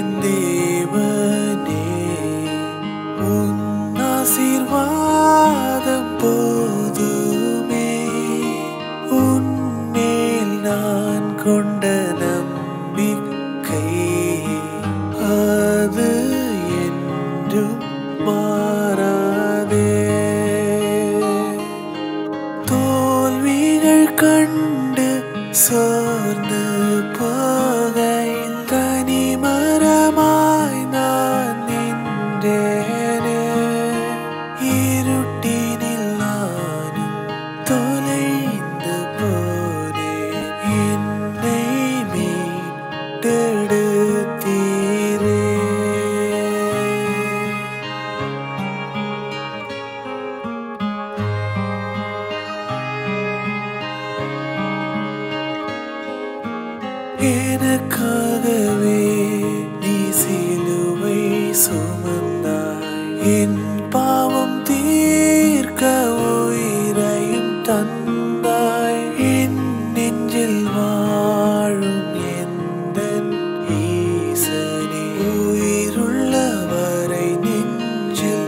என் தேவனே உன் ஆசீர்வாதம் போதுமே உன்மேல் நான் கொண்ட நம்பிக்கை அது என்றும் மாறாதே தோல்விகள் கண்டு சோர்ந்து போகையில் தனிமரமாய் நான் நின்றேனே இருட்டினில் நானும் தொலைந்து போனேன் என்னை மீட்டெடுத்தீரே எனக்காகவே நீ சிலுவை சுமந்தாய் என் பாவம் தீர்க்க உயிரையும் தந்தாய் என் நெஞ்சில் வாழும் எந்த ஈசனே உயிருள்ளவரை நெஞ்சில்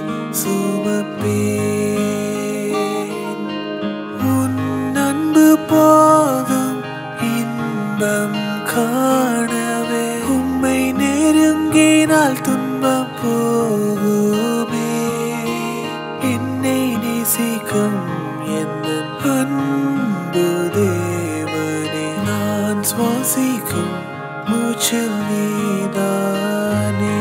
சுமப்பேன் உன் அன்பு போதும் இன்பம் காணவே உம்மை நெருங்கினால் துன்பம் போகுமே என்னை நேசிக்கும் எந்த அன்பு தேவனே நான் சுவாசிக்கும் மூச்சில் நீதானே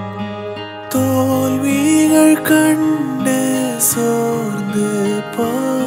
தோல்விகள் கண்டு சோர்ந்து போ